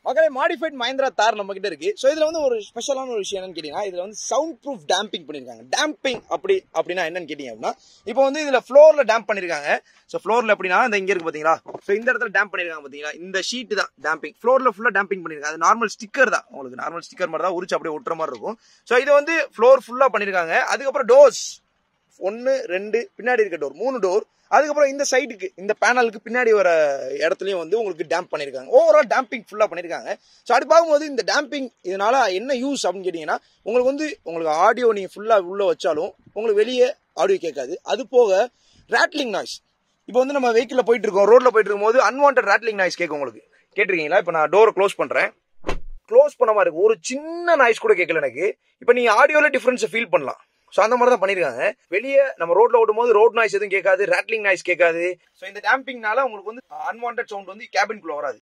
மக்களே மாடிஃபைட் மஹிந்திரா தார் நம்ம கிட்ட இருக்கு ஸோ இதுல வந்து ஒரு ஸ்பெஷலான ஒரு விஷயம் என்னன்னு கேட்டீங்கன்னா இதுல வந்து சவுண்ட் ப்ரூஃப் டேம்பிங் பண்ணிருக்காங்க டேம்பிங் அப்படி அப்படின்னா என்னன்னு கேட்டீங்க அப்படின்னா இப்போ வந்து இதுல ஃப்ளோர்ல டேம்ப் பண்ணிருக்காங்க ஸோ ஃப்ளோர்ல எப்படின்னா இந்த இங்க இருக்கு பாத்தீங்களா ஸோ இந்த இடத்துல டேம்ப் பண்ணிருக்காங்க பாத்தீங்களா இந்த ஷீட் தான் டேம்பிங் ஃப்ளோர்ல ஃபுல்லா டேம்பிங் பண்ணிருக்காங்க அது நார்மல் ஸ்டிக்கர் தான் உங்களுக்கு நார்மல் ஸ்டிக்கர் மாதிரி தான் உரிச்சு அப்படியே ஒட்டுற மாதிரி இருக்கும் ஸோ இது வந்து ஃப்ளோர் ஃபுல்லா பண்ணிருக்காங்க அதுக்கப்புறம் டோர்ஸ் ஒன்று ரெண்டு பின்னாடி இருக்க டோர் மூணு டோர் அதுக்கப்புறம் இந்த சைடுக்கு இந்த பேனலுக்கு பின்னாடி வர இடத்துலையும் வந்து உங்களுக்கு டேம்ப் பண்ணியிருக்காங்க ஓவரால் டேம்பிங் ஃபுல்லாக பண்ணியிருக்காங்க ஸோ அப்படி பார்க்கும்போது இந்த டேம்பிங் இதனால என்ன யூஸ் அப்படின்னு கேட்டிங்கன்னா உங்களுக்கு வந்து உங்களுக்கு ஆடியோ நீங்கள் ஃபுல்லாக உள்ளே வச்சாலும் உங்களுக்கு வெளியே ஆடியோ கேட்காது அது போக ரேட்லிங் நாய்ஸ் இப்போ வந்து நம்ம வெஹிக்கிளில் போயிட்டு இருக்கோம் ரோட்டில் போயிட்டு இருக்கும்போது அன்வான்ட் ரேட்லிங் நாய்ஸ் கேட்கும் உங்களுக்கு கேட்டிருக்கீங்களா இப்போ நான் டோரை க்ளோஸ் பண்ணுறேன் க்ளோஸ் பண்ண மாதிரி இருக்கு ஒரு சின்ன நாய்ஸ் கூட கேட்கல எனக்கு இப்போ நீங்கள் ஆடியோவில் டிஃப்ரென்ஸை ஃபீல் பண்ணலாம் ஸோ அந்த மாதிரி தான் பண்ணியிருக்காங்க வெளியே நம்ம ரோட்ல ஓடும் போது ரோட் நாய்ஸ் எதுவும் கேட்காது ரேட்லிங் நாய்ஸ் கேட்காது ஸோ இந்த டேம்பிங்னால உங்களுக்கு வந்து அன்வான்ட் சவுண்ட் வந்து கேபின்குள்ள வராது